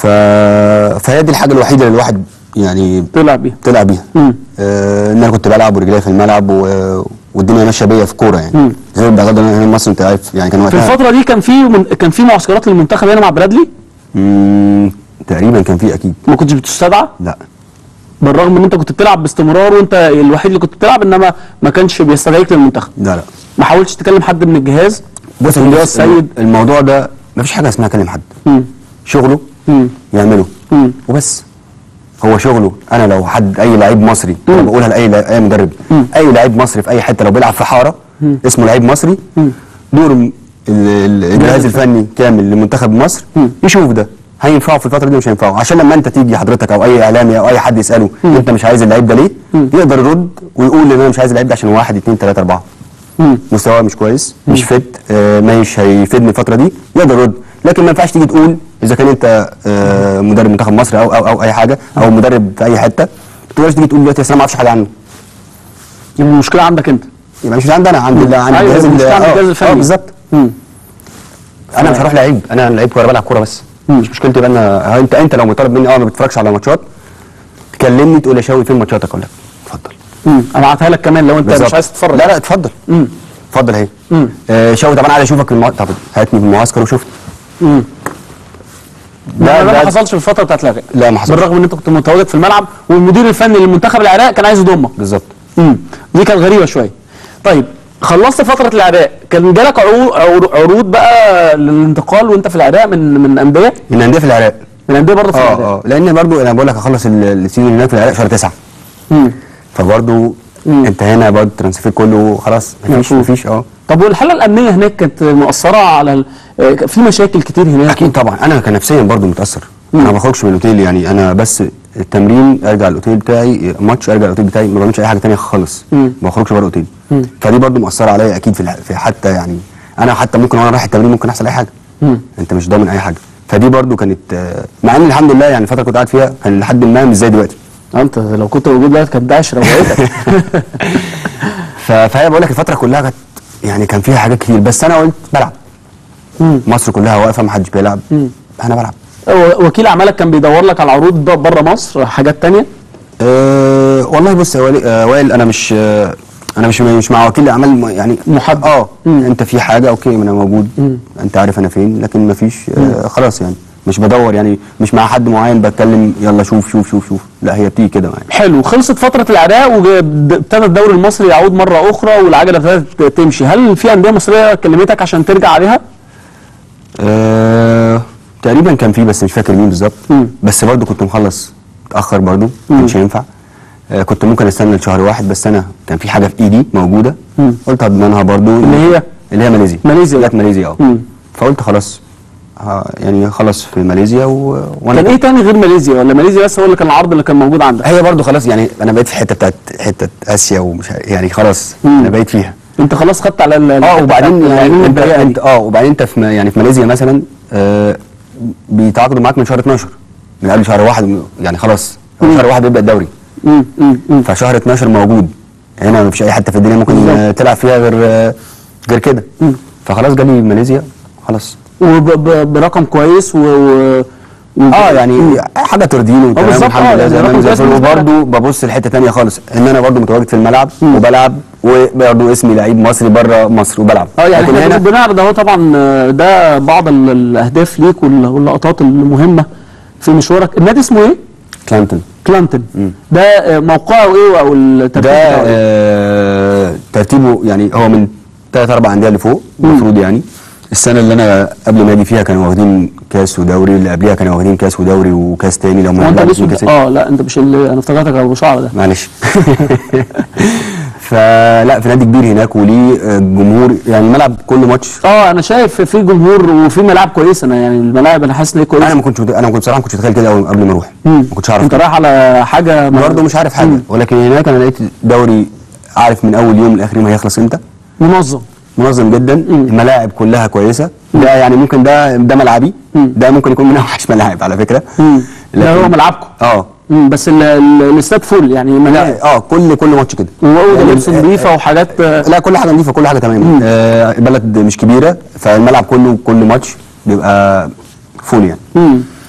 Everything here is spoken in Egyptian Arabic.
ف... فهي دي الحاجه الوحيده اللي الواحد يعني طلع بيها طلع بيها مم. آه ان انا كنت بلعب ورجلي في الملعب و... والدنيا ماشيه بيا في كوره يعني غير بغض النظر هنا مصر انت عارف يعني كان في وقتها الفتره دي كان في من... كان في معسكرات للمنتخب هنا مع برادلي مم... تقريبا كان في اكيد ما كنتش بتستدعى لا بالرغم ان انت كنت بتلعب باستمرار وانت الوحيد اللي كنت بتلعب انما ما كانش بيستدعيك للمنتخب لا لا ما حاولتش تكلم حد من الجهاز بص اللي هو بص، السيد الموضوع ده مفيش حاجه اسمها كلم حد مم. شغله مم. يعمله مم. وبس هو شغله انا لو حد اي لعيب مصري انا بقولها لاي لا- اي مدرب اي لعيب مصري في اي حته لو بيلعب في حاره اسمه لعيب مصري دور م- ال- ال- الجهاز الفني كامل لمنتخب مصر يشوف ده هينفعه في الفتره دي مش هينفعه عشان لما انت تيجي حضرتك او اي اعلامي او اي حد يساله انت مش عايز اللعيب ده ليه يقدر يرد ويقول ان انا مش عايز اللعيب ده عشان واحد اثنين ثلاثه اربعه مم. مستواه مش كويس مش فت آه مش هيفيدني الفتره دي يقدر يرد لكن ما ينفعش تيجي تقول اذا كان انت آه مدرب منتخب مصر او او او اي حاجه او مدرب في اي حته ما تقدرش تيجي تقول دلوقتي أصل انا ما اعرفش حاجه عنه يبقى المشكله عندك انت يبقى مش عندي انا عند ال- عند أيوة، الجهاز ال- المشكلة عند آه، الجهاز الفني. اه بالظبط مم. انا مش هروح لعيب انا لعيب كوره بلعب كوره بس مش مشكلتي بقى انا انت انت لو مطالب مني اه ما بتتفرجش على ماتشات تكلمني تقول يا شاوي فين ماتشاتك اقول لك اتفضل مم. ابعتها لك كمان لو انت مش بالظبط. عايز تتفرج لا لا اتفضل مم. اتفضل اهي مم. آه شاوي طب انا عايز اشوفك في المع... طب هاتني في المعسكر وشفت مم. ده, ده- ده ما ده- حصلش في الفتره بتاعت العراق لا، ما حصلش. بالرغم ان انت كنت متواجد في الملعب والمدير الفني للمنتخب العراق كان عايز يضمك بالظبط امم دي كانت غريبه شويه طيب خلصت فتره العراق كان جالك عروض عروض بقى للانتقال وانت في العراق من من انديه من انديه في العراق من انديه برضه في اه العراق اه لان برضو انا بقول لك هخلص ال- السيزون هناك في العراق شهر تسعه مم. فبرضو انت هنا برضو الترانسفير كله خلاص مفيش مفهوم. مفيش اه طب والحاله الامنيه هناك كانت مؤثره على ال... آه، في مشاكل كتير هناك اكيد طبعا انا كان نفسيا برضو متاثر انا ما بخرجش من الاوتيل يعني انا بس التمرين ارجع الاوتيل بتاعي ماتش ارجع الاوتيل بتاعي ما بعملش اي حاجه تانية خالص مم. ما بخرجش بره الاوتيل فدي برضو مؤثره عليا اكيد في, الح... في حتى يعني انا حتى ممكن وانا رايح التمرين ممكن يحصل اي حاجه مم. انت مش ضامن اي حاجه فدي برضو كانت آه، مع ان الحمد لله يعني الفتره كنت قاعد فيها كان لحد ما مش زي دلوقتي آه، انت لو كنت موجود دلوقتي كانت ده عشره وقعتك ف- فهي بقول لك الفتره كلها كانت يعني كان فيها حاجات كتير بس انا قلت بلعب مم. مصر كلها واقفه ما حدش بيلعب انا بلعب و- وكيل اعمالك كان بيدور لك على عروض بره مصر حاجات تانية أه والله بص يا وائل- آه، وائل انا مش آه، انا مش مش مع وكيل اعمال م- يعني محدد. اه انت في حاجه اوكي انا موجود انت عارف انا فين لكن ما فيش آه خلاص يعني مش بدور يعني مش مع حد معين بتكلم يلا شوف شوف شوف شوف لا هي بتيجي كده معايا حلو خلصت فتره العراق وابتدى الدوري المصري يعود مره اخرى والعجله ابتدت تمشي هل في انديه مصريه كلمتك عشان ترجع عليها آه تقريبا كان في بس مش فاكر مين بالظبط مم. بس برضو كنت مخلص متاخر برضو ما كانش ينفع آه كنت ممكن استنى لشهر واحد بس انا كان في حاجه في ايدي موجوده مم. قلت هضمنها برضو اللي هي؟ اللي هي ماليزيا ماليزيا. جت ماليزيا اه مم. فقلت خلاص ها يعني خلص في ماليزيا و... وانا كان ايه تاني غير ماليزيا ولا ماليزيا بس هو اللي كان العرض اللي كان موجود عندك هي برضو خلاص يعني انا بقيت في حته بتاعت حته اسيا ومش عارف- يعني خلاص مم. انا بقيت فيها انت خلاص خدت على ال- اه الحتة وبعدين بتاعت يعني العلوم انت, الضيقة انت دي. اه وبعدين انت في م- يعني في ماليزيا مثلا آه بيتعاقدوا معاك من شهر 12 من قبل شهر واحد يعني خلاص هو شهر واحد بيبدا الدوري مم، مم، مم. فشهر 12 موجود هنا مفيش اي حته في الدنيا ممكن آه، تلعب فيها غير آه، غير كده فخلاص جالي ماليزيا خلاص وبرقم كويس و, و... و... اه يعني حاجه ترضيني وتمام بالظبط، الحمد اه، لله يعني زي ما رقم انا زي كويس الفل بالنسبة لك. وبرده ببص لحته ثانيه خالص ان انا برده متواجد في الملعب وبلعب وبرده اسمي لعيب مصري بره مصر وبلعب اه يعني لكن احنا هنا بنعرض اهو طبعا آه، ده بعض ال- الاهداف ليك وال- واللقطات المهمه في مشوارك النادي اسمه ايه؟ كلانتون كلانتون ده آه، موقعه ايه او الترتيب ده بتاعه إيه؟ آه ترتيبه يعني هو من ثلاث اربع انديه اللي فوق المفروض يعني السنه اللي انا قبل ما اجي فيها كانوا واخدين كاس ودوري اللي قبليها كانوا واخدين كاس ودوري وكاس تاني لو هو ما انت لعبش الاسم كاس اه لا انت مش اللي انا افتكرتك ابو شعر ده معلش فلا في نادي كبير هناك وليه آه، جمهور يعني الملعب كل ماتش اه انا شايف في جمهور وفي ملاعب كويسه انا يعني الملاعب انا حاسس ان هي كويسه انا ما كنتش مت- انا ما كنت بصراحه ما كنتش متخيل كده أوي قبل ما اروح ما كنتش اعرف انت كده. رايح على حاجه ما- برضه مش عارف حاجه ولكن هناك انا لقيت دوري عارف من اول يوم لاخر يوم هيخلص امتى منظم منظم جدا الملاعب كلها كويسه ده يعني ممكن ده ده ملعبي ده ممكن يكون من اوحش ملاعب على فكره ده هو لكن- ملعبكم اه مم، بس ال- ال- الاستاد فول يعني ملاعب لا اه كل كل ماتش كده واوضه يعني لبس ال- نظيفه وحاجات آه، لا كل حاجه نظيفه كل حاجه تمام آه البلد مش كبيره فالملعب كله كل ماتش بيبقى فول يعني مم.